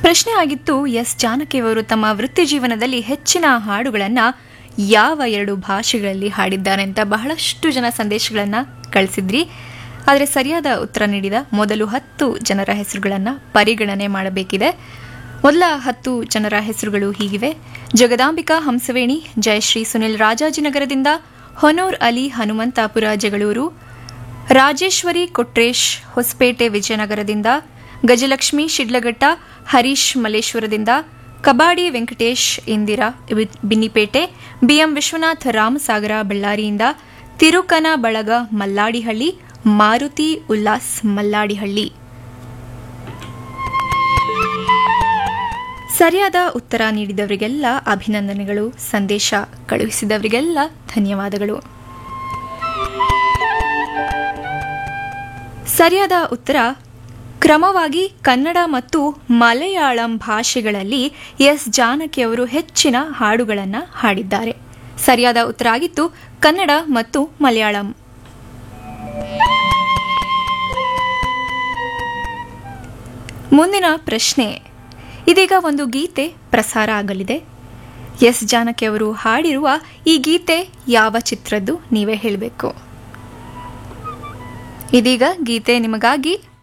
ಪ್ರಶ್ನೆ ಆಗಿತ್ತು ಎಸ್ ಜಾನಕಿಯವರು ತಮ್ಮ ವೃತ್ತಿ ಜೀವನದಲ್ಲಿ ಹೆಚ್ಚಿನ ಹಾಡುಗಳನ್ನು ಯಾವ ಎರಡು ಭಾಷೆಗಳಲ್ಲಿ ಹಾಡಿದ್ದಾರೆ ಅಂತ ಬಹಳಷ್ಟು ಜನ ಸಂದೇಶಗಳನ್ನು ಕಳಿಸಿದ್ರಿ ಆದರೆ ಸರಿಯಾದ ಉತ್ತರ ನೀಡಿದ ಮೊದಲು ಹತ್ತು ಜನರ ಹೆಸರುಗಳನ್ನು ಪರಿಗಣನೆ ಮಾಡಬೇಕಿದೆ ಮೊದಲ ಹತ್ತು ಜನರ ಹೆಸರುಗಳು ಹೀಗಿವೆ ಜಗದಾಂಬಿಕಾ ಹಂಸವೇಣಿ ಜಯಶ್ರೀ ಸುನಿಲ್ ರಾಜಾಜಿನಗರದಿಂದ ಹೊನೂರ್ ಅಲಿ ಹನುಮಂತಾಪುರ ಜಗಳೂರು ರಾಜೇಶ್ವರಿ ಕೊಟ್ರೇಶ್ ಹೊಸಪೇಟೆ ವಿಜಯನಗರದಿಂದ ಗಜಲಕ್ಷ್ಮಿ ಶಿಡ್ಲಘಟ್ಟ ಹರೀಶ್ ಮಲ್ಲೇಶ್ವರದಿಂದ ಕಬಾಡಿ ವೆಂಕಟೇಶ್ ಇಂದಿರಾ ಬಿ- ಬಿನ್ನಿಪೇಟೆ ಬಿಎಂ ವಿಶ್ವನಾಥ್ ರಾಮಸಾಗರ ಬಳ್ಳಾರಿಯಿಂದ ತಿರುಕನ ಬಳಗ ಮಲ್ಲಾಡಿಹಳ್ಳಿ ಮಾರುತಿ ಉಲ್ಲಾಸ್ ಮಲ್ಲಾಡಿಹಳ್ಳಿ ಸರಿಯಾದ ಉತ್ತರ ನೀಡಿದವರಿಗೆಲ್ಲ ಅಭಿನಂದನೆಗಳು ಸಂದೇಶ ಕಳುಹಿಸಿದವರಿಗೆಲ್ಲ ಧನ್ಯವಾದಗಳು ಸರಿಯಾದ ಉತ್ತರ ಕ್ರಮವಾಗಿ ಕನ್ನಡ ಮತ್ತು ಮಲಯಾಳಂ ಭಾಷೆಗಳಲ್ಲಿ ಎಸ್ ಜಾನಕಿ ಅವರು ಹೆಚ್ಚಿನ ಹಾಡುಗಳನ್ನು ಹಾಡಿದ್ದಾರೆ ಸರಿಯಾದ ಉತ್ತರ ಆಗಿತ್ತು ಕನ್ನಡ ಮತ್ತು ಮಲಯಾಳಂ ಮುಂದಿನ ಪ್ರಶ್ನೆ ಇದೀಗ ಒಂದು ಗೀತೆ ಪ್ರಸಾರ ಆಗಲಿದೆ ಎಸ್ ಜಾನಕಿ ಅವರು ಹಾಡಿರುವ ಈ ಗೀತೆ ಯಾವ ಚಿತ್ರದ್ದು ನೀವೇ ಹೇಳಬೇಕು ಇದೀಗ ಗೀತೆ ನಿಮಗಾಗಿ